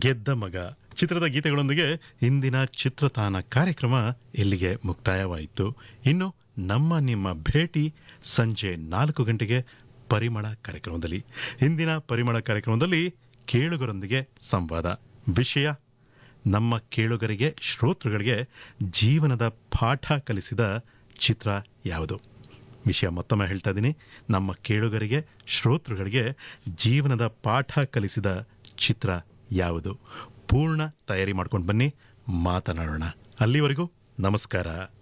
ಗೆದ್ದ ಮಗ ಚಿತ್ರದ ಗೀತೆಗಳೊಂದಿಗೆ ಇಂದಿನ ಚಿತ್ರತಾನ ಕಾರ್ಯಕ್ರಮ ಇಲ್ಲಿಗೆ ಮುಕ್ತಾಯವಾಯಿತು ಇನ್ನು ನಮ್ಮ ನಿಮ್ಮ ಭೇಟಿ ಸಂಜೆ ನಾಲ್ಕು ಗಂಟೆಗೆ ಪರಿಮಳ ಕಾರ್ಯಕ್ರಮದಲ್ಲಿ ಇಂದಿನ ಪರಿಮಳ ಕಾರ್ಯಕ್ರಮದಲ್ಲಿ ಕೇಳುಗರೊಂದಿಗೆ ಸಂವಾದ ವಿಷಯ ನಮ್ಮ ಕೇಳುಗರಿಗೆ ಶ್ರೋತೃಗಳಿಗೆ ಜೀವನದ ಪಾಠ ಕಲಿಸಿದ ಚಿತ್ರ ಯಾವುದು ವಿಷಯ ಮತ್ತೊಮ್ಮೆ ಹೇಳ್ತಾ ಇದ್ದೀನಿ ನಮ್ಮ ಕೇಳುಗರಿಗೆ ಶ್ರೋತೃಗಳಿಗೆ ಜೀವನದ ಪಾಠ ಕಲಿಸಿದ ಚಿತ್ರ ಯಾವುದು ಪೂರ್ಣ ತಯಾರಿ ಮಾಡ್ಕೊಂಡು ಬನ್ನಿ ಮಾತನಾಡೋಣ ಅಲ್ಲಿವರೆಗೂ ನಮಸ್ಕಾರ